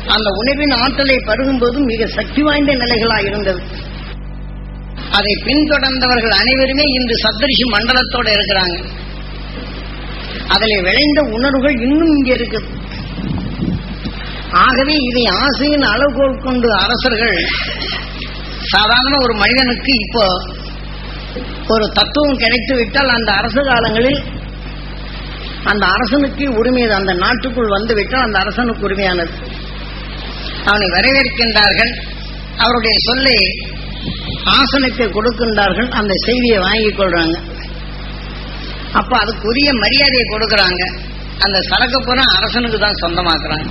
அந்த உணவின் ஆற்றலை பருகும்போது மிக சக்தி வாய்ந்த நிலைகளாக இருந்தது அதை பின்தொடர்ந்தவர்கள் அனைவருமே இன்று சப்தரிஷி மண்டலத்தோட இருக்கிறாங்க அதில் விளைந்த உணர்வுகள் இன்னும் இங்கே இருக்குது ஆகவே இதை ஆசையின் அளவுகோல் கொண்டு அரசர்கள் சாதாரண ஒரு மனிதனுக்கு இப்போ ஒரு தத்துவம் கிடைத்து விட்டால் அந்த அரச காலங்களில் அந்த அரசனுக்கு உரிமை அந்த நாட்டுக்குள் வந்து விட்டால் அந்த அரசனுக்கு உரிமையானது அவனை வரவேற்கின்றார்கள் அவருடைய சொல்லை ஆசனுக்கு கொடுக்கின்றார்கள் அந்த செய்தியை வாங்கிக் கொள்றாங்க அப்ப அதுக்குரிய மரியாதையை கொடுக்கறாங்க அந்த சரக்கு பூரா அரசனுக்கு தான் சொந்தமாக்குறாங்க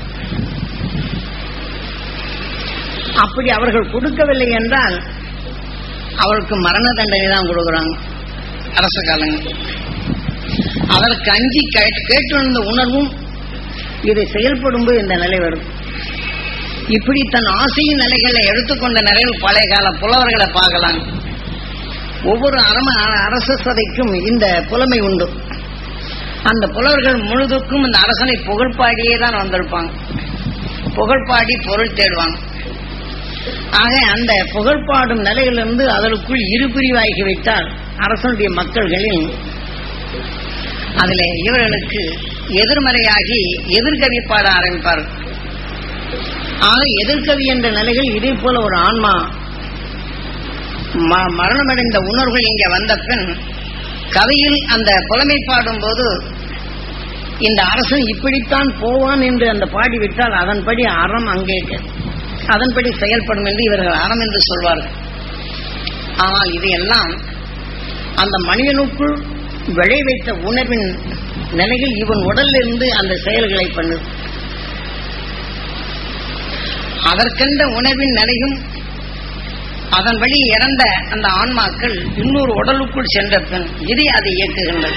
அப்படி அவர்கள் கொடுக்கவில்லை என்றால் அவருக்கு மரண தண்டனை தான் கொடுக்கறாங்க அரச காலங்கள் அதற்கு அஞ்சி கேட்டு கேட்டிருந்த உணர்வும் இதை செயல்படும்போது இந்த நிலை வரும் இப்படி தன் ஆசையின் நிலைகளை எடுத்துக்கொண்ட நிலையில் பழைய கால புலவர்களை பார்க்கலாம் ஒவ்வொரு அரம அரச சதைக்கும் இந்த புலமை உண்டு அந்த புலவர்கள் முழுதுக்கும் இந்த அரசனை புகழ்பாடியே தான் வந்திருப்பாங்க புகழ்பாடி பொருள் தேடுவாங்க ஆக அந்த புகழ்பாடும் நிலையிலிருந்து அதற்குள் இரு பிரிவாகி விட்டால் அரசனுடைய மக்கள்களில் அதில் இவர்களுக்கு எதிர்மறையாகி எதிர்கவி பாட ஆரம்பிப்பார்கள் ஆக எதிர்கவி என்ற நிலைகள் இதே போல ஒரு ஆன்மா ம- மரணமடைந்த உணர்வுகள் இங்கே வந்த பின் கதையில் அந்த புலமை பாடும்போது இந்த அரசன் இப்படித்தான் போவான் என்று அந்த பாடிவிட்டால் அதன்படி அறம் அங்கே அதன்படி செயல்படும் என்று இவர்கள் அறம் என்று சொல்வார்கள் ஆனால் இது எல்லாம் அந்த மனிதனுக்குள் விளைவைத்த உணர்வின் நிலையில் இவன் உடலிலிருந்து அந்த செயல்களை பண்ணுது அதற்கென்ற உணர்வின் நிலையும் அதன் வழி இறந்த அந்த ஆன்மாக்கள் இன்னொரு உடலுக்குள் சென்ற பின் இதை அதை இயக்குகின்றது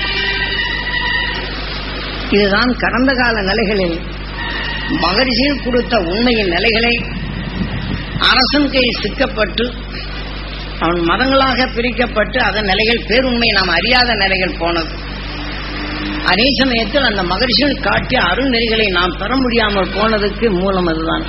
இதுதான் கடந்த கால நிலைகளில் மகரிஷியில் கொடுத்த உண்மையின் நிலைகளை அரசன் கை சிக்கப்பட்டு அவன் மதங்களாக பிரிக்கப்பட்டு அதன் நிலைகள் பேருண்மை நாம் அறியாத நிலைகள் போனது அதே சமயத்தில் அந்த மகரிஷிகள் காட்டிய அருள்நெறிகளை நாம் பெற முடியாமல் போனதுக்கு மூலம் அதுதான்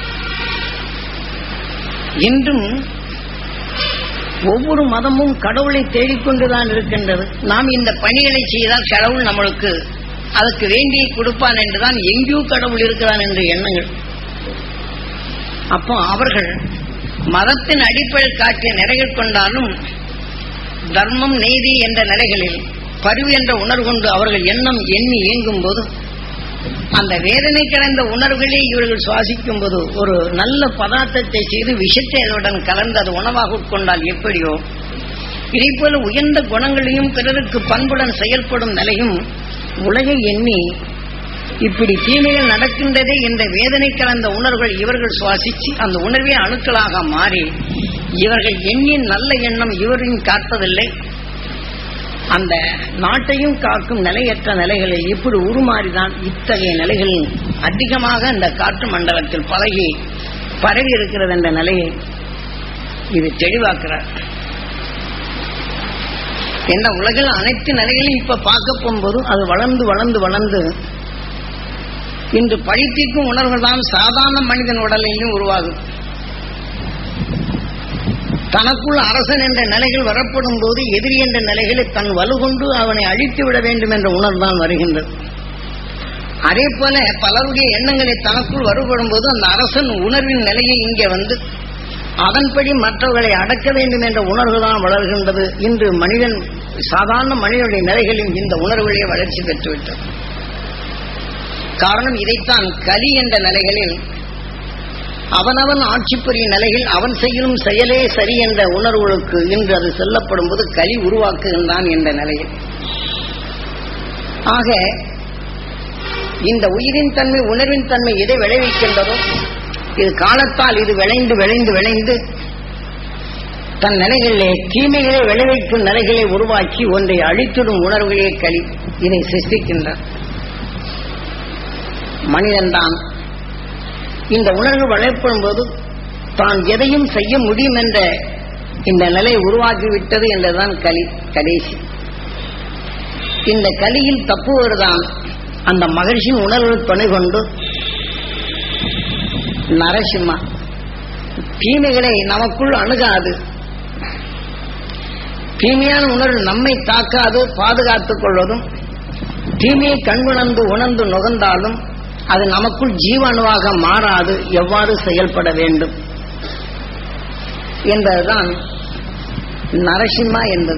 இன்றும் ஒவ்வொரு மதமும் கடவுளை தேடிக்கொண்டுதான் இருக்கின்றது நாம் இந்த பணிகளை செய்தால் கடவுள் நம்மளுக்கு அதற்கு வேண்டிய கொடுப்பான் என்றுதான் எங்கேயோ கடவுள் இருக்கிறான் என்ற எண்ணங்கள் அப்போ அவர்கள் மதத்தின் அடிப்படையில் காட்டிய நிலைகள் கொண்டாலும் தர்மம் நீதி என்ற நிலைகளில் பரிவு என்ற உணர்வு கொண்டு அவர்கள் எண்ணம் எண்ணி இயங்கும் போது அந்த வேதனை கலந்த உணர்வுகளை இவர்கள் சுவாசிக்கும் போது ஒரு நல்ல பதார்த்தத்தை செய்து விஷத்தை அதனுடன் கலந்து அது உணவாக உட்கொண்டால் எப்படியோ இதே போல உயர்ந்த குணங்களையும் பிறருக்கு பண்புடன் செயல்படும் நிலையும் உலகை எண்ணி இப்படி தீமைகள் நடக்கின்றதே என்ற வேதனை கலந்த உணர்வுகள் இவர்கள் சுவாசிச்சு அந்த உணர்வே அணுக்களாக மாறி இவர்கள் எண்ணிய நல்ல எண்ணம் இவரையும் காப்பதில்லை அந்த நாட்டையும் காக்கும் நிலையற்ற நிலைகளில் இப்படி உருமாறிதான் இத்தகைய நிலைகளில் அதிகமாக இந்த காற்று மண்டலத்தில் பழகி பரவி இருக்கிறது என்ற நிலையை இது தெளிவாக்குறார் என்ற உலகில் அனைத்து நிலைகளையும் இப்ப பார்க்க போகும்போது அது வளர்ந்து வளர்ந்து வளர்ந்து இன்று பழித்திக்கும் உணர்வுகள் தான் சாதாரண மனிதன் உடலிலும் உருவாகும் தனக்குள் அரசன் என்ற நிலைகள் வரப்படும் போது எதிரி என்ற நிலைகளில் தன் வலுகொண்டு அவனை அழித்து விட வேண்டும் என்ற உணர்வுதான் வருகின்றது அதே போல பலருடைய எண்ணங்களை தனக்குள் வருபடும் போது அந்த அரசன் உணர்வின் நிலையை இங்கே வந்து அதன்படி மற்றவர்களை அடக்க வேண்டும் என்ற உணர்வு தான் வளர்கின்றது இன்று மனிதன் சாதாரண மனிதனுடைய நிலைகளில் இந்த உணர்வுகளே வளர்ச்சி பெற்றுவிட்டது காரணம் இதைத்தான் கலி என்ற நிலைகளில் அவனவன் ஆட்சி புரியும் நிலையில் அவன் செய்யும் செயலே சரி என்ற உணர்வுகளுக்கு இன்று அது சொல்லப்படும் போது கலி உருவாக்குகின்றான் என்ற நிலையில் ஆக இந்த உயிரின் தன்மை உணர்வின் தன்மை எதை விளைவிக்கின்றதோ இது காலத்தால் இது விளைந்து விளைந்து விளைந்து தன் நிலைகளிலே தீமைகளை விளைவிக்கும் நிலைகளை உருவாக்கி ஒன்றை அழித்திடும் உணர்வுகளே களி இதை சிருஷ்டிக்கின்றார் மனிதன்தான் இந்த உணர்வு வளர்ப்படும் போது தான் எதையும் செய்ய முடியும் என்ற இந்த நிலை உருவாகிவிட்டது என்றுதான் கலி கடைசி இந்த கலியில் தப்புவதுதான் அந்த மகிழ்ச்சியின் உணர்வு துணை கொண்டு நரசிம்மா தீமைகளை நமக்குள் அணுகாது தீமையான உணர்வு நம்மை தாக்காது பாதுகாத்துக் கொள்வதும் தீமையை கண்குணர்ந்து உணர்ந்து நுகர்ந்தாலும் அது நமக்குள் ஜீவாணுவாக மாறாது எவ்வாறு செயல்பட வேண்டும் என்பதுதான் நரசிம்மா என்பது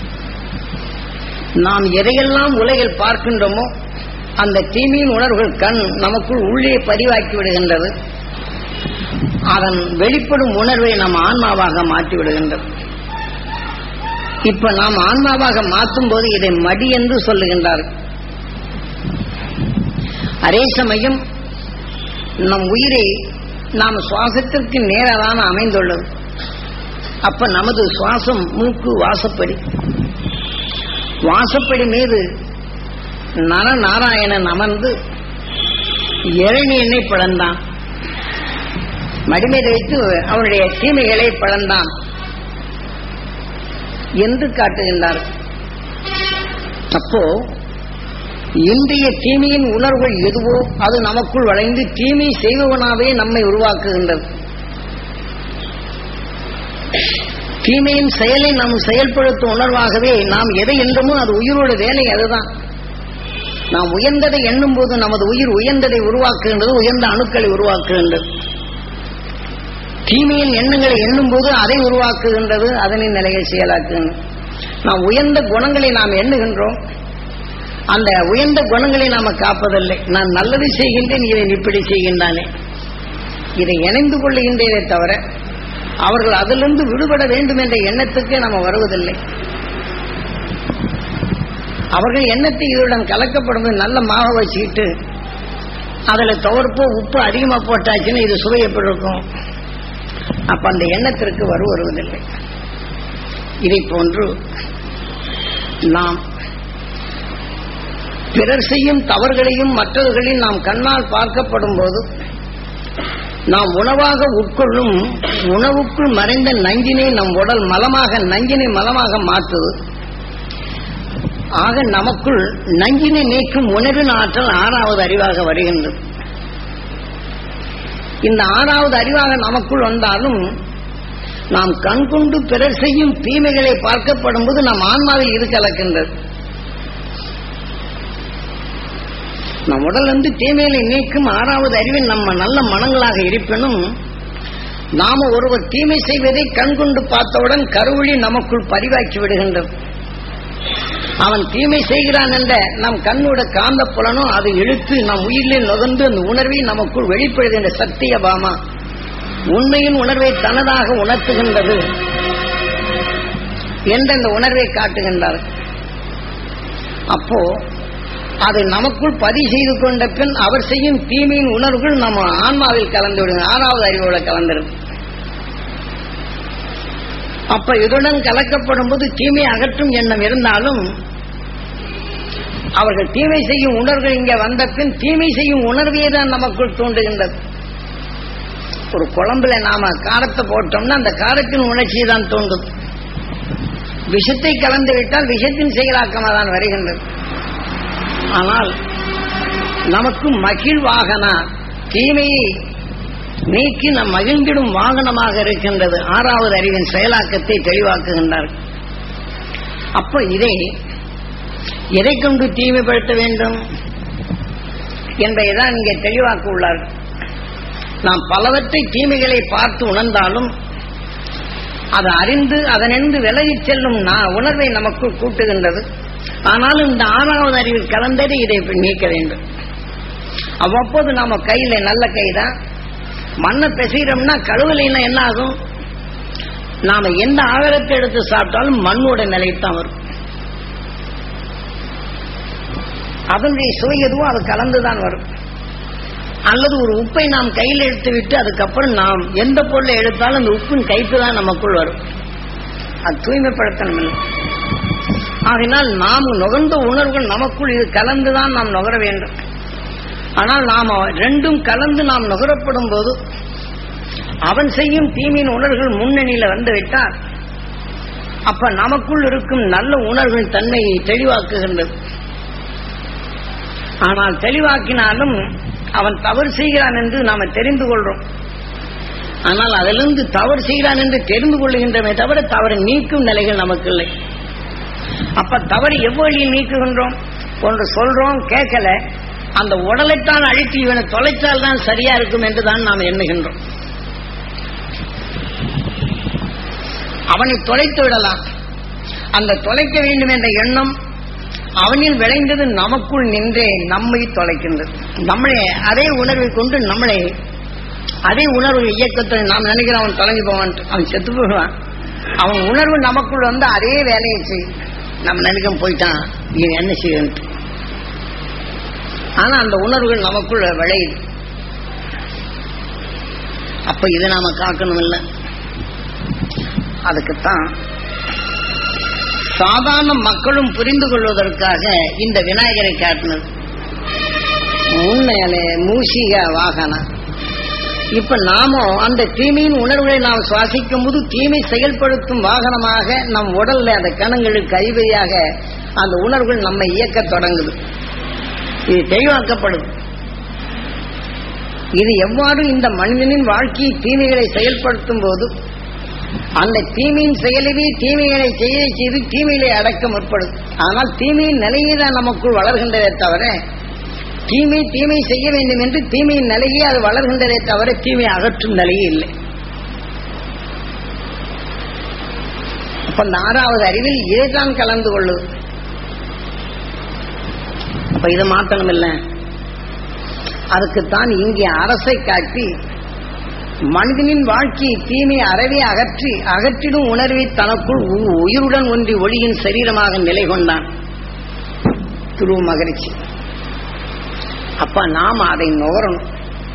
நாம் எதையெல்லாம் உலகில் பார்க்கின்றோமோ அந்த தீமையின் உணர்வுகள் கண் நமக்குள் உள்ளே பதிவாக்கி விடுகின்றது அதன் வெளிப்படும் உணர்வை நம் ஆன்மாவாக மாற்றி விடுகின்றது இப்ப நாம் ஆன்மாவாக மாற்றும் போது இதை மடி என்று சொல்லுகின்றார்கள் அதே சமயம் நம் உயிரை நாம் சுவாசத்திற்கு நேரதான அமைந்துள்ளது அப்ப நமது சுவாசம் மூக்கு வாசப்படி வாசப்படி மீது நரநாராயணன் அமர்ந்து இரணி எண்ணெய் பிளந்தான் மடிமீது வைத்து அவனுடைய தீமைகளை பிளந்தான் என்று காட்டுகின்றார் அப்போ இன்றைய தீமையின் உணர்வுகள் எதுவோ அது நமக்குள் வளைந்து தீமை செய்பவனாவே நம்மை உருவாக்குகின்றது தீமையின் செயலை நாம் செயல்படுத்தும் உணர்வாகவே நாம் எதை என்றமோ அது உயிரோட வேலை அதுதான் நாம் உயர்ந்ததை எண்ணும் போது நமது உயிர் உயர்ந்ததை உருவாக்குகின்றது உயர்ந்த அணுக்களை உருவாக்குகின்றது தீமையின் எண்ணங்களை எண்ணும் போது அதை உருவாக்குகின்றது அதனின் நிலையை செயலாக்குகின்றது நாம் உயர்ந்த குணங்களை நாம் எண்ணுகின்றோம் அந்த உயர்ந்த குணங்களை நாம காப்பதில்லை நான் நல்லது செய்கின்றேன் இதை இப்படி செய்கின்றானே இதை இணைந்து கொள்ளுகின்றேனே தவிர அவர்கள் அதிலிருந்து விடுபட வேண்டும் என்ற எண்ணத்துக்கே நாம வருவதில்லை அவர்கள் எண்ணத்தை இதனுடன் கலக்கப்படும் போது நல்ல மாவை வச்சுக்கிட்டு அதுல துவர்ப்போ உப்பு அதிகமா போட்டாச்சுன்னா இது சுவை எப்படி இருக்கும் அப்ப அந்த எண்ணத்திற்கு வரு வருவதில்லை இதை போன்று நாம் பிறர் செய்யும் தவறுகளையும் மற்றவர்களையும் நாம் கண்ணால் பார்க்கப்படும் போது நாம் உணவாக உட்கொள்ளும் உணவுக்குள் மறைந்த நஞ்சினை நம் உடல் மலமாக நஞ்சினை மலமாக மாற்றுவது ஆக நமக்குள் நஞ்சினை நீக்கும் உணர்வின் ஆற்றல் ஆறாவது அறிவாக வருகின்றது இந்த ஆறாவது அறிவாக நமக்குள் வந்தாலும் நாம் கண்கொண்டு பிறர் செய்யும் தீமைகளை பார்க்கப்படும் போது நம் ஆன்மாவில் இது கலக்கின்றது நம் உடல் வந்து தீமைகளை நீக்கும் ஆறாவது அறிவில் நம்ம நல்ல மனங்களாக இருப்பினும் நாம ஒருவர் தீமை செய்வதை கண்கொண்டு பார்த்தவுடன் கருவழி நமக்குள் பதிவாக்கி விடுகின்றது அவன் தீமை செய்கிறான் என்ற நம் கண்ணோட காந்த புலனும் அதை இழுத்து நம் உயிரிலே நுகர்ந்து அந்த உணர்வை நமக்குள் வெளிப்படுகின்ற சத்திய பாமா உண்மையின் உணர்வை தனதாக உணர்த்துகின்றது என்ற இந்த உணர்வை காட்டுகின்றார் அப்போ அது நமக்குள் பதிவு செய்து கொண்ட பின் அவர் செய்யும் தீமையின் உணர்வுகள் நம்ம ஆன்மாவில் கலந்து விடுங்க ஆறாவது அறிவோட கலந்துடும் அப்ப இதுடன் கலக்கப்படும் போது தீமை அகற்றும் எண்ணம் இருந்தாலும் அவர்கள் தீமை செய்யும் உணர்வுகள் இங்கே வந்த பின் தீமை செய்யும் உணர்வையே தான் நமக்குள் தூண்டுகின்றது ஒரு குழம்புல நாம காரத்தை போட்டோம்னா அந்த காரத்தின் உணர்ச்சியை தான் தூண்டும் விஷத்தை கலந்து விட்டால் விஷத்தின் செயலாக்கமாக தான் வருகின்றது ஆனால் நமக்கு மகிழ்வாகன தீமையை நீக்கி நம் மகிழ்ந்திடும் வாகனமாக இருக்கின்றது ஆறாவது அறிவின் செயலாக்கத்தை தெளிவாக்குகின்றார்கள் அப்ப இதை எதை கொண்டு தீமைப்படுத்த வேண்டும் என்பதைதான் இங்கே தெளிவாக்க உள்ளார்கள் நாம் பலவற்றை தீமைகளை பார்த்து உணர்ந்தாலும் அதை அறிந்து அதனின்று விலகிச் செல்லும் நா- உணர்வை நமக்குள் கூட்டுகின்றது ஆனாலும் இந்த ஆறாவது அறிவில் கலந்தது இதை நீக்க வேண்டும் அவ்வப்போது நாம கையில நல்ல கைதான் மண்ணை பெசுகிறோம்னா கழுவலைன்னா என்ன ஆகும் நாம எந்த ஆகாரத்தை எடுத்து சாப்பிட்டாலும் மண்ணோட நிலைத்தான் வரும் அதனுடைய சுவை எதுவோ அது கலந்துதான் வரும் அல்லது ஒரு உப்பை நாம் கையில் எடுத்து விட்டு அதுக்கப்புறம் நாம் எந்த பொருளை எடுத்தாலும் அந்த உப்பின் கைப்பு தான் நமக்குள் வரும் அது தூய்மைப்படுத்தணும் இல்லை. ஆகையினால் நாம் நுகர்ந்த உணர்வுகள் நமக்குள் இது கலந்துதான் நாம் நுகர வேண்டும் ஆனால் நாம் ரெண்டும் கலந்து நாம் நுகரப்படும் போது அவன் செய்யும் தீமையின் உணர்வுகள் முன்னணியில வந்து விட்டால் அப்ப நமக்குள் இருக்கும் நல்ல உணர்வின் தன்மையை தெளிவாக்குகின்றது ஆனால் தெளிவாக்கினாலும் அவன் தவறு செய்கிறான் என்று நாம தெரிந்து கொள்றோம் ஆனால் அதிலிருந்து தவறு செய்கிறான் என்று தெரிந்து கொள்ளுகின்றமே தவிர தவறு நீக்கும் நிலைகள் நமக்கு இல்லை அப்ப தவறு எவ்வழியில் நீக்குகின்றோம் ஒன்று சொல்றோம் கேட்கல அந்த உடலைத்தான் அழித்து இவனை தொலைத்தால் தான் சரியா இருக்கும் என்று தான் நாம் எண்ணுகின்றோம் அவனை தொலைத்து விடலாம் அந்த தொலைக்க வேண்டும் என்ற எண்ணம் அவனில் விளைந்தது நமக்குள் நின்றே நம்மை தொலைக்கின்றது நம்மளை அதே உணர்வை கொண்டு நம்மளை அதே உணர்வு இயக்கத்தை நாம் நினைக்கிறோம் அவன் தொலைஞ்சு போவான் அவன் செத்து போடுவான் அவன் உணர்வு நமக்குள் வந்து அதே வேலையை செய்யும் நம்ம நினைக்க போயிட்டான் இவன் என்ன செய்யணும் ஆனா அந்த உணர்வுகள் நமக்குள்ள விளையுது அப்ப இதை நாம காக்கணும் இல்ல அதுக்குத்தான் சாதாரண மக்களும் புரிந்து கொள்வதற்காக இந்த விநாயகரை காட்டினது உண்மையாலே மூஷிக வாகனம் இப்ப நாமும் அந்த தீமையின் உணர்வுகளை நாம் சுவாசிக்கும் போது தீமை செயல்படுத்தும் வாகனமாக நம் உடல்ல அந்த கணங்களுக்கு கைவையாக அந்த உணர்வுகள் நம்மை இயக்க தொடங்குது இது தெளிவாக்கப்படுது இது எவ்வாறு இந்த மனிதனின் வாழ்க்கையை தீமைகளை செயல்படுத்தும் போது அந்த தீமையின் செயலவே தீமைகளை செய்ய செய்து தீமைகளை அடக்க முற்படும் ஆனால் தீமையின் நிலையே தான் நமக்குள் வளர்கின்றதே தவிர தீமை தீமை செய்ய வேண்டும் என்று தீமையின் நிலையே அது வளர்கின்றதே தவிர தீமை அகற்றும் நிலையே இல்லை அப்ப இந்த ஆறாவது அறிவில் இதைத்தான் கலந்து கொள்ளுது அப்ப இதை மாற்றணும் இல்லை அதுக்குத்தான் இங்கே அரசை காட்டி மனிதனின் வாழ்க்கையை தீமை அறவே அகற்றி அகற்றிடும் உணர்வை தனக்குள் உ- உயிருடன் ஒன்றி ஒளியின் சரீரமாக நிலை கொண்டான் துருவ மகிழ்ச்சி அப்ப நாம் அதை நுகரணும்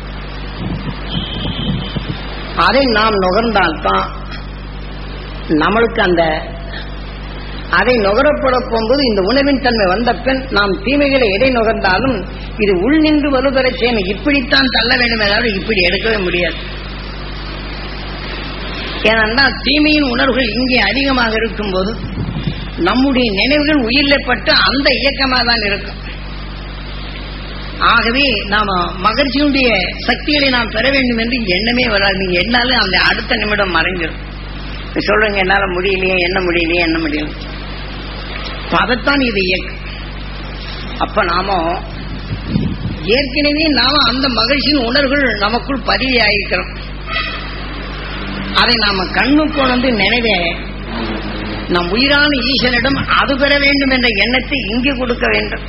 அதை நாம் நுகர்ந்தால்தான் நம்மளுக்கு அந்த அதை நுகரப்பட போகும்போது இந்த உணவின் தன்மை வந்த பின் நாம் தீமைகளை எடை நுகர்ந்தாலும் இது உள் நின்று வலுப்பெறச் செய்யணும் இப்படித்தான் தள்ள வேண்டும் ஏதாவது இப்படி எடுக்கவே முடியாது ஏனென்றால் தீமையின் உணர்வுகள் இங்கே அதிகமாக இருக்கும்போது நம்முடைய நினைவுகள் உயிரிழப்பட்டு அந்த இயக்கமாக தான் இருக்கும் ஆகவே நாம மகிழ்ச்சியுடைய சக்திகளை நாம் பெற வேண்டும் என்று எண்ணமே வராது நீங்க எண்ணாலும் அந்த அடுத்த நிமிடம் மறைஞ்சிடும் இப்ப சொல்றீங்க என்னால முடியலையே என்ன முடியலையே என்ன முடியல இப்ப அதைத்தான் இது இயக்கம் அப்ப நாம ஏற்கனவே நாம அந்த மகிழ்ச்சியின் உணர்வுகள் நமக்குள் பதிவு ஆகிக்கிறோம் அதை நாம கண்ணுக்கு வந்து நினைவே நம் உயிரான ஈசனிடம் அது பெற வேண்டும் என்ற எண்ணத்தை இங்கே கொடுக்க வேண்டும்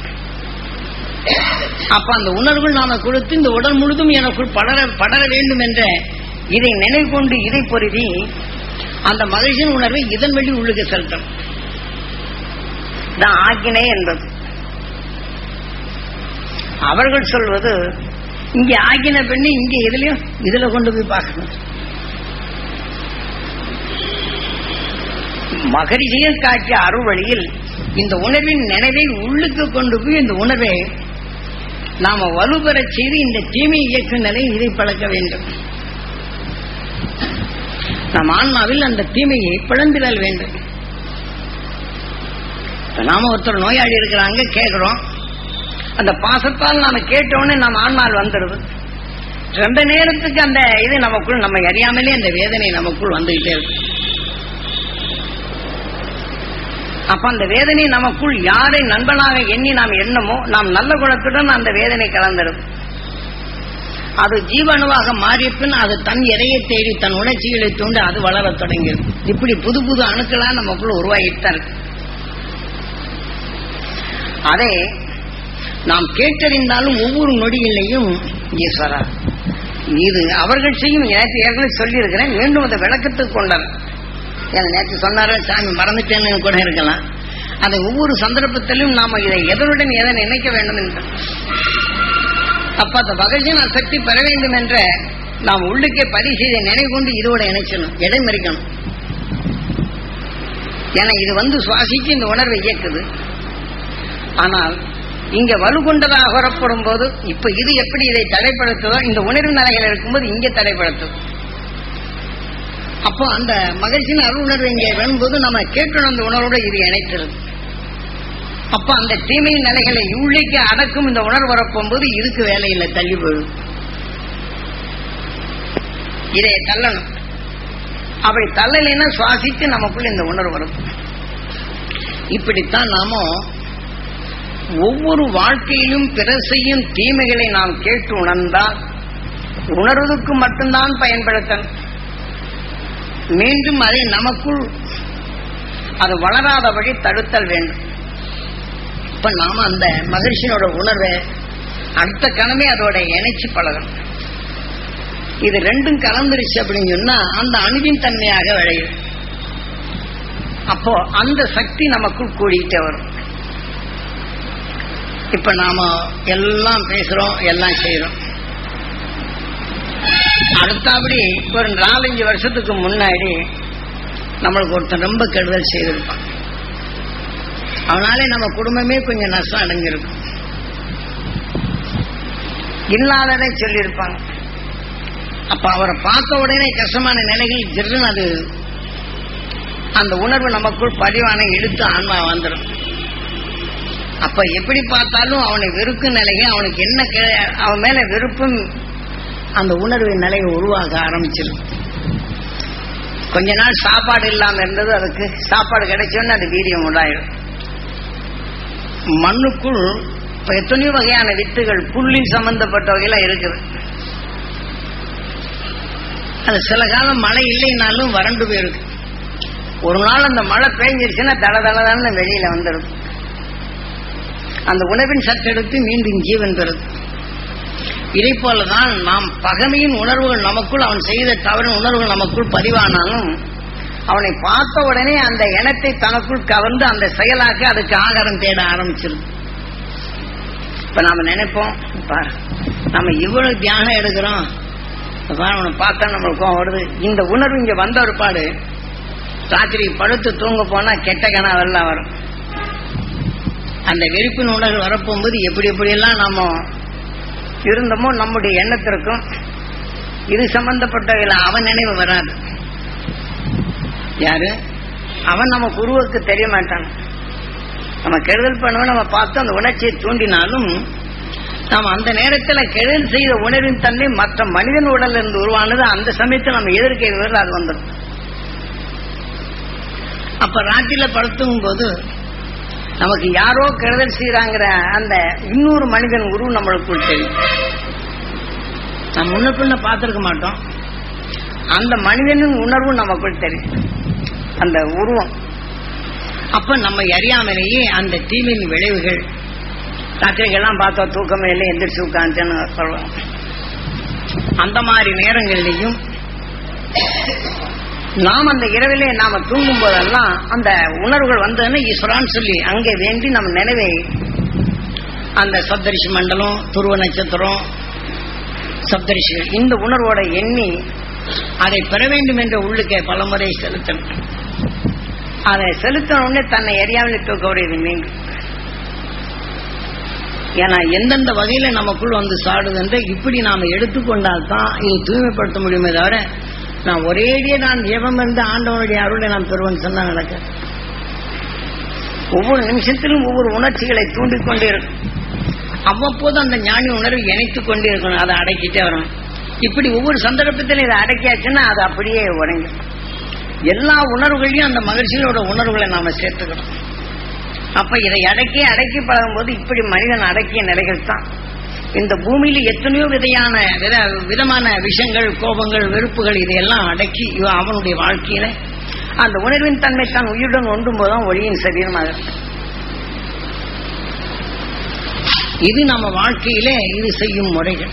அப்ப அந்த உணர்வுகள் நாம கொடுத்து இந்த உடல் முழுதும் எனக்குள் படர படர வேண்டும் என்ற இதை நினைவு கொண்டு இதை பொருதி அந்த மகிழ்ச்சியின் உணர்வை இதன் வழி உள்ளுக்கு செலுத்தம் தான் ஆக்கினே என்பது அவர்கள் சொல்வது இங்கே ஆக்கின பெண்ணு இங்க இதுலயும் இதுல கொண்டு போய் பார்க்கணும் மகரிஷியில் காட்டிய அருள்வழியில் இந்த உணர்வின் நினைவை உள்ளுக்கு கொண்டு போய் இந்த உணர்வை நாம வலுப்பெறச் செய்து இந்த தீமை இயக்கும் நிலை இதை பழக்க வேண்டும் நம் ஆன்மாவில் அந்த தீமையை பிளந்திடல் வேண்டும் இப்ப நாம ஒருத்தர் நோயாளி இருக்கிறாங்க கேட்கிறோம் அந்த பாசத்தால் நாம கேட்டோன்னே நம்ம ஆன்மால் வந்துடுது ரெண்டு நேரத்துக்கு அந்த இது நமக்குள் நம்ம அறியாமலே அந்த வேதனை நமக்குள் வந்துகிட்டே இருக்கு அப்ப அந்த வேதனை நமக்குள் யாரை நண்பனாக எண்ணி நாம் எண்ணமோ நாம் நல்ல குணத்துடன் அந்த வேதனை கலந்துடும் அது ஜீவணுவாக மாறிய பின் அது தன் இறையை தேடி தன் உணர்ச்சிகளை தூண்டி அது வளரத் தொடங்கிடும் இப்படி புது புது அணுக்களா நமக்குள்ள உருவாகிட்டு தான் இருக்கு அதை நாம் கேட்டறிந்தாலும் ஒவ்வொரு நொடியிலையும் ஈஸ்வரா இது அவர்கள் செய்யும் நேற்று ஏற்கனவே சொல்லியிருக்கிறேன் மீண்டும் அதை விளக்கத்துக்கு கொண்டார் ஏன்னா நேற்று சொன்னாரு சாமி மறந்துட்டேன்னு கூட இருக்கலாம் அதை ஒவ்வொரு சந்தர்ப்பத்திலும் நாம இதை எதனுடன் எதை நினைக்க வேண்டும் என்று அப்ப அந்த மகிழ்ச்சியின் சக்தி பெற வேண்டும் என்ற நாம் உள்ளுக்கே பதிவு செய்த நினைவு கொண்டு இதோட இணைச்சணும் இடைமறிக்கணும் ஏன்னா இது வந்து சுவாசிச்சு இந்த உணர்வை இயக்குது ஆனால் இங்க வலு கொண்டதாக வரப்படும் போது இப்ப இது எப்படி இதை தடைப்படுத்துதோ இந்த உணர்வு நிலைகள் இருக்கும்போது இங்கே தடைப்படுத்தும் அப்போ அந்த மகிழ்ச்சியின் அருள் உணர்வு இங்கே வரும்போது நம்ம கேட்கணும் அந்த உணர்வோட இது இணைக்கிறது அப்ப அந்த தீமை நிலைகளை உள்ளிக்கு அடக்கும் இந்த உணர்வு வரப்போகும்போது இதுக்கு வேலையில்லை தள்ளி போயிடும் இதை தள்ளணும் அப்படி தள்ளலைன்னா சுவாசித்து நமக்குள்ள இந்த உணர்வு வரும் இப்படித்தான் நாம ஒவ்வொரு வாழ்க்கையிலும் பிறர் செய்யும் தீமைகளை நாம் கேட்டு உணர்ந்தால் உணர்வதற்கு மட்டும்தான் பயன்படுத்தணும் மீண்டும் அதை நமக்குள் அது வளராதபடி தடுத்தல் வேண்டும் இப்ப நாம அந்த மகிழ்ச்சியோட உணர்வை அடுத்த கணமே அதோட இணைச்சு பழகணும் இது ரெண்டும் கலந்துருச்சு அப்படின்னு சொன்னா அந்த அணுவின் தன்மையாக விளையும் அப்போ அந்த சக்தி நமக்குள் கூடிக்கிட்டே வரும் இப்ப நாம எல்லாம் பேசுறோம் எல்லாம் செய்யறோம் அடுத்தபடி ஒரு நாலஞ்சு வருஷத்துக்கு முன்னாடி நம்மளுக்கு ஒருத்தன் ரொம்ப கெடுதல் செய்திருப்பான் அவனாலே நம்ம குடும்பமே கொஞ்சம் நஷ்டம் அடைஞ்சிருக்கும் இல்லாததை சொல்லியிருப்பாங்க அப்ப அவரை பார்த்த உடனே கஷ்டமான நிலைகள் ஜிருன்னு அது அந்த உணர்வு நமக்குள் பதிவான இழுத்து ஆன்மா வந்துடும் அப்ப எப்படி பார்த்தாலும் அவனை வெறுக்கும் நிலையை அவனுக்கு என்ன கே- அவன் மேல வெறுப்பும் அந்த உணர்வின் நிலையை உருவாக ஆரம்பிச்சிடும் கொஞ்ச நாள் சாப்பாடு இல்லாம இருந்தது அதுக்கு சாப்பாடு கிடைச்சோன்னு அது வீரியம் உண்டாயிடும் மண்ணுக்குள் இப்ப எத்தனையோ வகையான வித்துகள் புல்லின் சம்பந்தப்பட்ட வகையில இருக்குது அது சில காலம் மழை இல்லைனாலும் வறண்டு போயிருக்கு ஒரு நாள் அந்த மழை பெய்ஞ்சிருச்சுன்னா தட தடதான்னு வெளியில வந்துடும் அந்த உணவின் சத்தெடுத்து மீண்டும் ஜீவன் பெறுது இதை போலதான் நாம் பகமையின் உணர்வுகள் நமக்குள் அவன் செய்த தவறின் உணர்வுகள் நமக்குள் பதிவானாலும் அவனை பார்த்த உடனே அந்த எண்ணத்தை தனக்குள் கவர்ந்து அந்த செயலாக்க அதுக்கு ஆகாரம் தேட ஆரம்பிச்சிருது இப்ப நாம நினைப்போம் பாரு நம்ம இவ்வளவு தியானம் எடுக்கிறோம் இப்ப பாரு, அவனை பார்த்தா நம்மளுக்கு கோவம் வருது இந்த உணர்வு இங்க வந்த ஒரு பாடு ராத்திரி படுத்து தூங்க போனா கெட்ட கனவெல்லாம் வரும் அந்த வெறுப்பின் உணர்வு வரப்போகும்போது எப்படி எப்படியெல்லாம் நாம இருந்தோமோ நம்முடைய எண்ணத்திற்கும் இது சம்பந்தப்பட்ட அவன் நினைவு வராது யாரு அவன் நம்ம குருவுக்கு தெரிய மாட்டான் நம்ம கெடுதல் பண்ணவன் நம்ம பார்த்து அந்த உணர்ச்சியை தூண்டினாலும் நாம் அந்த நேரத்துல கெடுதல் செய்த உணர்வின் தன்மை மற்ற மனிதன் உடல்ல இருந்து உருவானது அந்த சமயத்தில் நம்ம எதிர்க்க அது வந்துடும் அப்ப ராத்திரில படுத்தும் போது நமக்கு யாரோ கெடுதல் செய்யறாங்கிற அந்த இன்னொரு மனிதன் உருவம் நம்மளுக்குள் தெரியும் நம்ம முன்ன பின்ன பார்த்திருக்க மாட்டோம் அந்த மனிதனின் உணர்வு நமக்குள் தெரியும் அந்த உருவம் அப்ப நம்ம அறியாமலேயே அந்த தீமையின் விளைவுகள் ராத்திரிகள்லாம் பார்த்தா தூக்கமே இல்லை எந்திரிச்சு உட்காந்துன்னு சொல்லுவோம் அந்த மாதிரி நேரங்கள்லையும் நாம் அந்த இரவிலே நாம தூங்கும் போதெல்லாம் அந்த உணர்வுகள் வந்ததுன்னு ஈஸ்வரான்னு சொல்லி அங்கே வேண்டி நம்ம நினைவை அந்த சப்தரிஷி மண்டலம் துருவ நட்சத்திரம் சப்தரிஷிகள் இந்த உணர்வோட எண்ணி அதை பெற வேண்டும் என்ற உள்ளுக்கே பலமுறை செலுத்தணும் அதை செலுத்தின உடனே தன்னை எரியாமல் தூக்கக்கூடியது மீண்டும் ஏன்னா எந்தெந்த வகையில நமக்குள் வந்து சாடுதுன்ற இப்படி நாம எடுத்துக்கொண்டால் தான் இதை தூய்மைப்படுத்த முடியுமே தவிர நான் ஒரேடியே நான் ஜெபம் இருந்து ஆண்டவனுடைய அருளை நான் பெறுவேன் சொன்னா நடக்க ஒவ்வொரு நிமிஷத்திலும் ஒவ்வொரு உணர்ச்சிகளை தூண்டிக் கொண்டே இருக்கும் அவ்வப்போது அந்த ஞானி உணர்வு இணைத்துக் கொண்டே இருக்கணும் அதை அடக்கிட்டே வரணும் இப்படி ஒவ்வொரு சந்தர்ப்பத்திலும் இதை அடக்கியாச்சுன்னா அது அப்படியே உறங்கும் எல்லா உணர்வுகளையும் அந்த மகிழ்ச்சியோட உணர்வுகளை நாம சேர்த்துக்கணும் அப்ப இதை அடக்கி அடக்கி பழகும்போது இப்படி மனிதன் அடக்கிய நிலைகள் தான் இந்த பூமியில எத்தனையோ விதையான வித விதமான விஷயங்கள் கோபங்கள் வெறுப்புகள் இதையெல்லாம் அடக்கி இவன் அவனுடைய வாழ்க்கையில அந்த உணர்வின் தன்மை தான் உயிருடன் ஒன்றும் போதுதான் ஒளியின் சரீரமாக இது நம்ம வாழ்க்கையிலே இது செய்யும் முறைகள்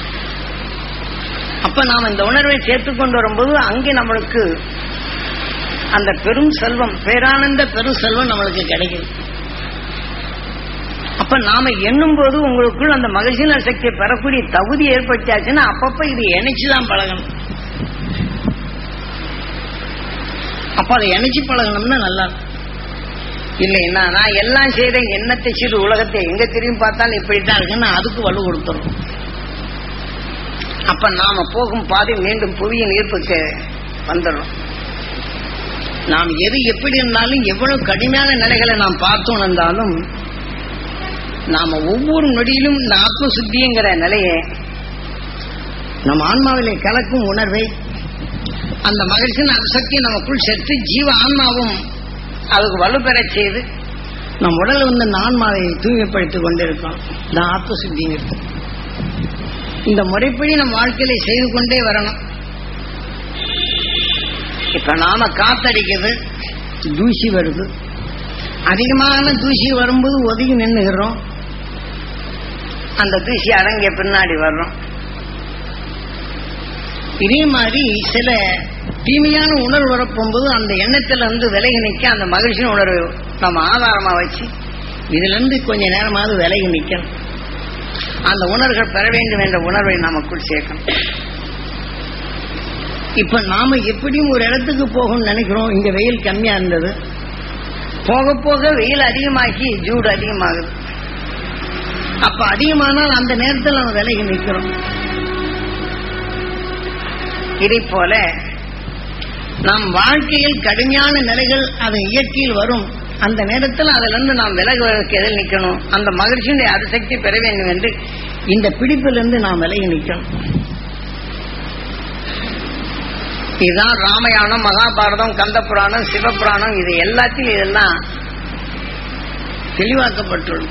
அப்ப நாம் இந்த உணர்வை சேர்த்துக் கொண்டு வரும்போது அங்கே நம்மளுக்கு அந்த பெரும் செல்வம் பேரானந்த பெரும் செல்வம் நம்மளுக்கு கிடைக்குது அப்ப நாம எண்ணும் போது உங்களுக்குள் அந்த மகிழ்ச்சியான சக்தியை பெறக்கூடிய தகுதி ஏற்பட்டாச்சுன்னா அப்பப்ப இது இணைச்சுதான் பழகணும் அப்ப அதை இணைச்சு பழகணும்னா நல்லா இருக்கும். இல்லைன்னா நான் எல்லாம் செய்தேன் என்னத்தை செய்து உலகத்தை எங்க திரும்பி பார்த்தாலும் இப்படித்தான் இருக்குன்னு அதுக்கு வலு கொடுத்துரும் அப்ப நாம போகும் பாதை மீண்டும் புவியின் ஈர்ப்புக்கு வந்துடும் நாம் எது எப்படி இருந்தாலும் எவ்வளவு கடுமையான நிலைகளை நாம் பார்த்தோம் இருந்தாலும் நாம ஒவ்வொரு நொடியிலும் இந்த ஆத்ம சுத்திங்கிற நிலையை நம் ஆன்மாவிலே கலக்கும் உணர்வை அந்த மகிழ்ச்சியின் அசக்தி நமக்குள் சேர்த்து ஜீவ ஆன்மாவும் அதுக்கு வலுப்பெறச் செய்து நம் உடல் வந்து இந்த ஆன்மாவை தூய்மைப்படுத்திக் கொண்டிருக்கோம் இந்த ஆத்ம சுத்திங்கிறது இந்த முறைப்படி நம் வாழ்க்கையில செய்து கொண்டே வரணும் இப்ப நாம காத்தடிக்குது தூசி வருது அதிகமான தூசி வரும்போது ஒதுங்கி நின்னுகிறோம் அந்த தூசி அடங்கிய பின்னாடி வர்றோம் இதே மாதிரி சில தீமையான உணர்வு வரப்போகும்போது அந்த எண்ணத்துல இருந்து விலகி நிற்க அந்த மகிழ்ச்சியின் உணர்வு நம்ம ஆதாரமா வச்சு இதுல இருந்து கொஞ்ச நேரமாவது விலகி நிக்கணும் அந்த உணர்வுகள் பெற வேண்டும் என்ற உணர்வை நமக்குள் சேர்க்கணும் இப்ப நாம எப்படியும் ஒரு இடத்துக்கு போகணும்னு நினைக்கிறோம் இங்க வெயில் கம்மியா இருந்தது போக போக வெயில் அதிகமாகி ஜூடு அதிகமாகுது அப்ப அதிகமானால் அந்த நேரத்தில் நம்ம விலகி நிற்கிறோம் இதை போல நம் வாழ்க்கையில் கடுமையான நிலைகள் அது இயற்கையில் வரும் அந்த நேரத்தில் அதிலிருந்து நாம் விலகுவதற்கு எதில் நிற்கணும் அந்த மகிழ்ச்சியுடைய அரிசக்தி பெற வேண்டும் என்று இந்த பிடிப்பிலிருந்து நாம் விலகி நிற்கணும் இதுதான் ராமாயணம் மகாபாரதம் கந்த புராணம் சிவபுராணம் இது எல்லாத்தையும் இதெல்லாம் தெளிவாக்கப்பட்டுள்ளது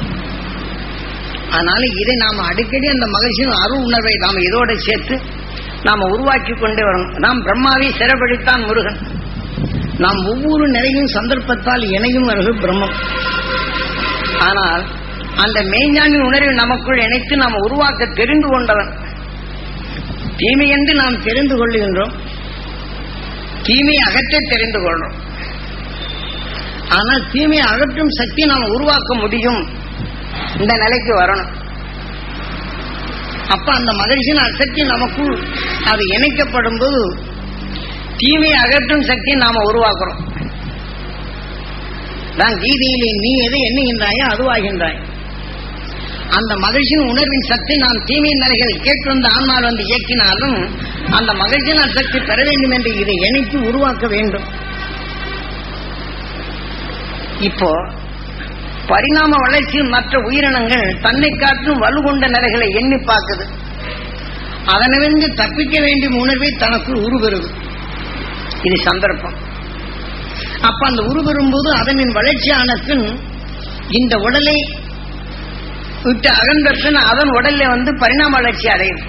அதனால இதை நாம அடிக்கடி அந்த மகிழ்ச்சியின் அருள் உணர்வை நாம் இதோட சேர்த்து நாம உருவாக்கி கொண்டே வரணும் நாம் பிரம்மாவை சிறப்படித்தான் முருகன் நாம் ஒவ்வொரு நிலையும் சந்தர்ப்பத்தால் இணையும் வருகிறது பிரம்மம் ஆனால் அந்த மெய்ஞானி உணர்வை நமக்குள் இணைத்து நாம் உருவாக்க தெரிந்து கொண்டவன் தீமை என்று நாம் தெரிந்து கொள்ளுகின்றோம் தீமை அகற்ற தெரிந்து கொள்றோம் ஆனால் தீமையை அகற்றும் சக்தி நாம் உருவாக்க முடியும் இந்த நிலைக்கு வரணும் அப்ப அந்த மகிழ்ச்சியின் அசக்தி நமக்குள் அது இணைக்கப்படும் போது தீமையை அகற்றும் சக்தியை நாம உருவாக்குறோம் தான் கீதையிலே நீ எதை எண்ணுகின்றாயோ அதுவாகின்றாய் அந்த மகிழ்ச்சியின் உணர்வின் சக்தி நாம் தீமையின் நிலைகள் கேட்டு வந்த ஆன்மால் வந்து இயக்கினாலும் அந்த மகிழ்ச்சியின் சக்தி பெற வேண்டும் என்று இதை இணைத்து உருவாக்க வேண்டும் இப்போ பரிணாம வளர்ச்சியில் மற்ற உயிரினங்கள் தன்னை காற்றும் வலுகொண்ட நிலைகளை எண்ணி பார்க்குது அதனிலிருந்து தப்பிக்க வேண்டிய உணர்வை தனக்குள் உருவருது இது சந்தர்ப்பம் அப்ப அந்த உருவரும் போது அதனின் வளர்ச்சியான பின் இந்த உடலை விட்டு அகன்ற பின் அதன் உடல்ல வந்து பரிணாம வளர்ச்சி அடையும்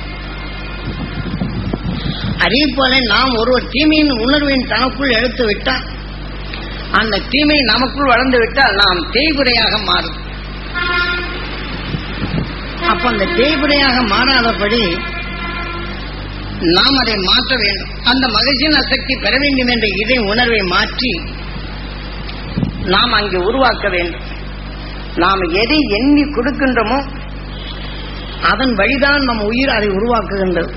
அதே போல நாம் ஒருவர் தீமையின் உணர்வின் தனக்குள் எடுத்து விட்டால் அந்த தீமை நமக்குள் வளர்ந்து விட்டால் நாம் தேய்குறையாக மாறும் அப்ப அந்த தேய்குறையாக மாறாதபடி நாம் அதை மாற்ற வேண்டும் அந்த மகிழ்ச்சியின் அசக்தி பெற வேண்டும் என்ற இதை உணர்வை மாற்றி நாம் அங்கே உருவாக்க வேண்டும் நாம் எதை எண்ணி கொடுக்கின்றோமோ அதன் வழிதான் நம் உயிர் அதை உருவாக்குகின்றது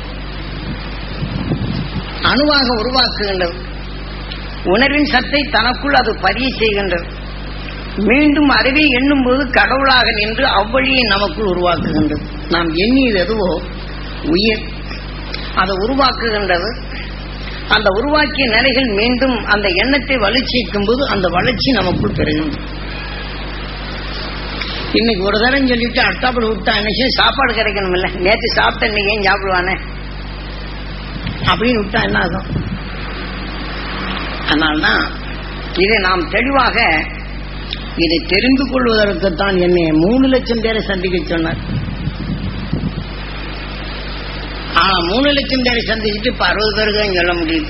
அணுவாக உருவாக்குகின்றது உணர்வின் சத்தை தனக்குள் அது பதிய செய்கின்றது மீண்டும் அறிவை எண்ணும் போது கடவுளாக நின்று அவ்வழியை நமக்குள் உருவாக்குகின்றது நாம் எண்ணியது எதுவோ உயிர் அதை உருவாக்குகின்றது அந்த உருவாக்கிய நிலைகள் மீண்டும் அந்த எண்ணத்தை வளர்ச்சிக்கும் போது அந்த வளர்ச்சி நமக்குள் பெறுகின்றது இன்னைக்கு ஒரு தரம் சொல்லிட்டு அடுத்தாப்புல விட்டா என்ன சாப்பாடு கிடைக்கணும் இல்ல நேற்று சாப்பிட்ட இன்னைக்கு ஏன் சாப்பிடுவானே அப்படின்னு விட்டா என்ன ஆகும் அதனால்தான் இதை நாம் தெளிவாக இதை தெரிந்து கொள்வதற்குத்தான் என்னை மூணு லட்சம் பேரை சந்திக்க சொன்னார் ஆனா மூணு லட்சம் பேரை சந்திச்சுட்டு இப்ப அறுபது பேருக்கு தான் சொல்ல முடியுது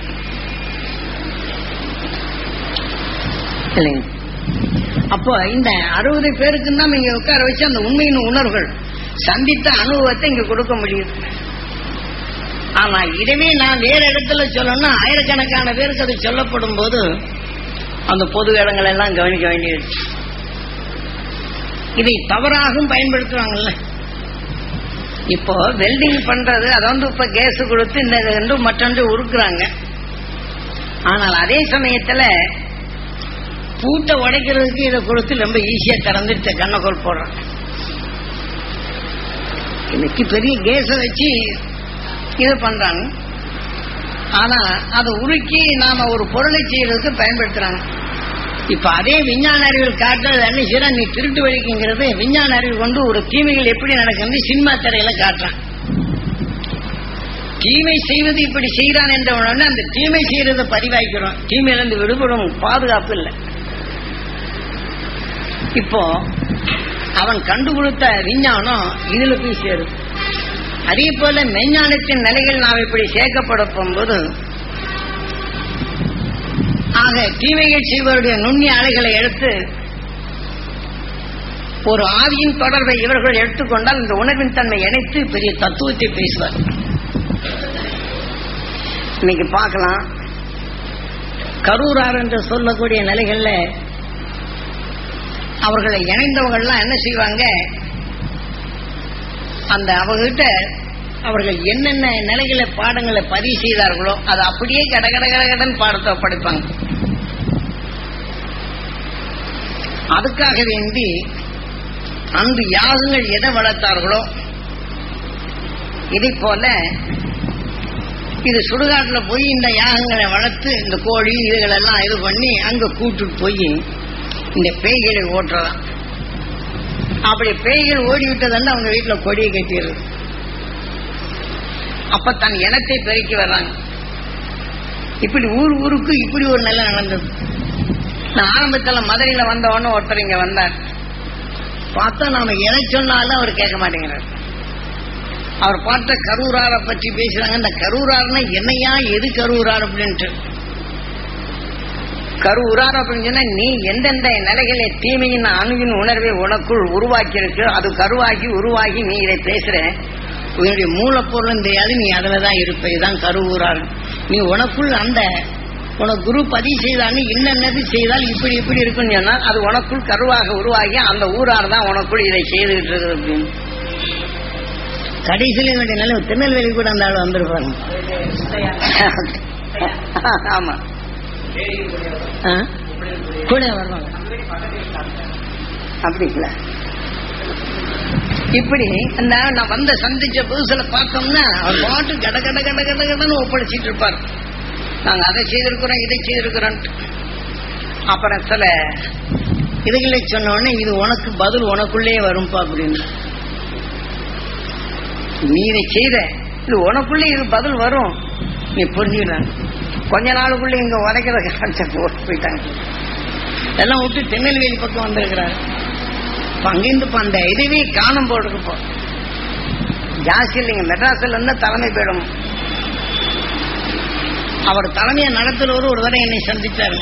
இல்லைங்க அப்போ இந்த அறுபது பேருக்கு தான் இங்க உட்கார வச்சு அந்த உண்மையின் உணர்வுகள் சந்தித்த அனுபவத்தை இங்க கொடுக்க முடியுது ஆனா இதுவே நான் வேற இடத்துல சொல்லணும்னா ஆயிரக்கணக்கான பேருக்கு அது சொல்லப்படும் போது அந்த பொது இடங்கள் எல்லாம் கவனிக்க வேண்டியது இதை தவறாகவும் பயன்படுத்துவாங்கல்ல இப்போ வெல்டிங் பண்றது அதை வந்து இப்ப கேஸ் கொடுத்து இந்த ரெண்டு மற்றொன்று உருக்குறாங்க ஆனால் அதே சமயத்துல பூட்டை உடைக்கிறதுக்கு இதை கொடுத்து ரொம்ப ஈஸியா திறந்துட்டு கண்ணக்கோல் போடுறான் இன்னைக்கு பெரிய கேஸை வச்சு இது பண்றாங்க ஆனா அதை உருக்கி நாம ஒரு பொருளை செய்யறதுக்கு பயன்படுத்துறாங்க இப்ப அதே விஞ்ஞான அறிவியல் காட்டுறது என்ன செய்யறான் நீ திருட்டு வழிக்குங்கிறது விஞ்ஞான அறிவு கொண்டு ஒரு தீமைகள் எப்படி நடக்குது சினிமா திரையில காட்டுறான் தீமை செய்வது இப்படி செய்கிறான் என்ற உடனே அந்த தீமை செய்யறத பதிவாய்க்கிறோம் தீமையிலிருந்து விடுபடும் பாதுகாப்பு இல்லை இப்போ அவன் கண்டுபிடித்த விஞ்ஞானம் இதுல போய் சேரும் அதே போல மெஞ்ஞானத்தின் நிலைகள் நாம் இப்படி சேர்க்கப்படும் போது ஆக தீமைகள் செய்வருடைய நுண்ணிய அலைகளை எடுத்து ஒரு ஆவியின் தொடர்பை இவர்கள் எடுத்துக்கொண்டால் இந்த உணர்வின் தன்மை இணைத்து பெரிய தத்துவத்தை பேசுவார் இன்னைக்கு பார்க்கலாம் கரூரார் என்று சொல்லக்கூடிய நிலைகள்ல அவர்களை இணைந்தவங்கள்லாம் என்ன செய்வாங்க அந்த அவங்ககிட்ட அவர்கள் என்னென்ன நிலைகளை பாடங்களை பதிவு செய்தார்களோ அதை அப்படியே கட கட கட கடன் பாடத்தை படிப்பாங்க அதுக்காக வேண்டி அன்று யாகங்கள் எதை வளர்த்தார்களோ இதை போல இது சுடுகாட்டுல போய் இந்த யாகங்களை வளர்த்து இந்த கோழி இதுகளெல்லாம் இது பண்ணி அங்க கூட்டுட்டு போய் இந்த பேய்களை ஓட்டுறதாம் அப்படி பேய்கள் ஓடி விட்டதுன்னு அவங்க வீட்டுல கொடியை கட்டிடுறது அப்ப தன் இனத்தை பெருக்கி வர்றாங்க இப்படி ஊர் ஊருக்கு இப்படி ஒரு நிலை நடந்தது நான் ஆரம்பத்துல மதுரையில வந்த உடனே ஒருத்தர் இங்க வந்தார் பார்த்தா நாம எதை சொன்னாலும் அவர் கேட்க மாட்டேங்கிறார் அவர் பார்த்த கரூராரை பற்றி பேசுறாங்க இந்த கரூரார்னா என்னையா எது கரூரார் அப்படின்ட்டு கருவுறார் அப்படின்னு சொன்னா நீ எந்தெந்த நிலைகளை தீமையின் அணுவின் உணர்வை உனக்குள் உருவாக்கி இருக்கு அது கருவாகி உருவாகி நீ இதை பேசுற உன்னுடைய மூலப்பொருளும் தெரியாது நீ அதுலதான் இருப்ப இதுதான் கருவுறார் நீ உனக்குள் அந்த உனக்கு குரு பதிவு செய்தான்னு இன்னென்னது செய்தால் இப்படி இப்படி இருக்குன்னு சொன்னா அது உனக்குள் கருவாக உருவாகி அந்த ஊரார் தான் உனக்குள் இதை செய்துகிட்டு இருக்குது அப்படின்னு கடைசியில் என்னுடைய நிலை திருநெல்வேலி கூட அந்த ஆள் வந்திருப்பாங்க ஆமா ஆ? கூட வருவாங்க அப்படிங்களா இப்படி அந்த நான் வந்த சந்திச்ச புதுசுல பார்த்தோம்னா அவர் பாட்டு கட கட கட கட கடன்னு ஒப்படைச்சிட்டு இருப்பார் நாங்க அதை செய்திருக்கிறோம் இதை செய்திருக்கிறோம் அப்புறம் சில இதுகளை சொன்ன உடனே இது உனக்கு பதில் உனக்குள்ளே வரும்பா அப்படின்னு நீ இதை செய்த இது உனக்குள்ளே இது பதில் வரும் நீ புரிஞ்சுக்கிறாங்க கொஞ்ச நாளுக்குள்ள இங்க உதைக்கிறத காமிச்ச போயிட்டாங்க எல்லாம் விட்டு திருநெல்வேலி பக்கம் வந்திருக்கிறாரு இப்ப அங்கிருந்து இப்ப அந்த இதுவே காணும் போடுக்கு போ ஜாஸ்தி இல்லைங்க மெட்ராஸ்ல இருந்தா தலைமை போயிடும் அவர் தலைமையை நடத்துறவரு ஒரு தடவை என்னை சந்தித்தாரு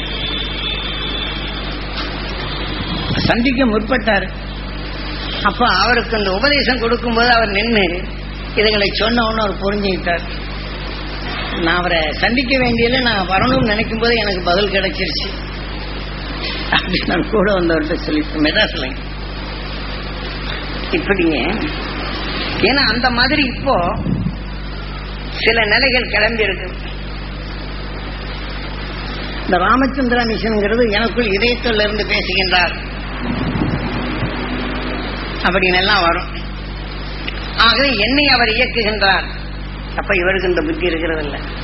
சந்திக்க முற்பட்டாரு அப்ப அவருக்கு அந்த உபதேசம் கொடுக்கும்போது அவர் நின்று இதுகளை சொன்ன உடனே அவர் புரிஞ்சுக்கிட்டார் நான் அவரை சந்திக்க வேண்டியதுல நான் வரணும்னு நினைக்கும் போது எனக்கு பதில் கிடைச்சிருச்சு அப்படி நான் கூட வந்தவர்கிட்ட சொல்லி மெட்ராஸ்ல இப்படிங்க ஏன்னா அந்த மாதிரி இப்போ சில நிலைகள் கிளம்பி இருக்கு இந்த ராமச்சந்திர மிஷன்ங்கிறது எனக்குள் இதயத்தில் இருந்து பேசுகின்றார் அப்படின்னு எல்லாம் வரும் ஆகவே என்னை அவர் இயக்குகின்றார் அப்ப இவருக்கு இந்த புத்தி இருக்கிறது இல்லை